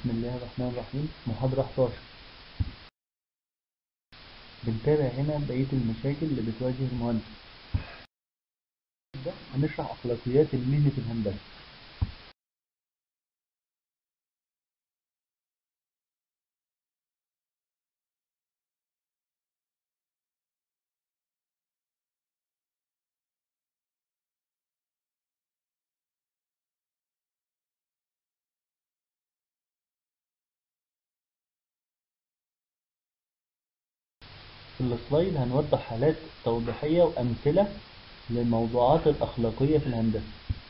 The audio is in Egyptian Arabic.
بسم الله الرحمن الرحيم محاضرة 11 بنتابع هنا بقية المشاكل اللي بتواجه المهندس ده هنشرح أخلاقيات المهنة الهندسة في السلايد هنوضح حالات توضيحية وأمثلة للموضوعات الأخلاقية في الهندسة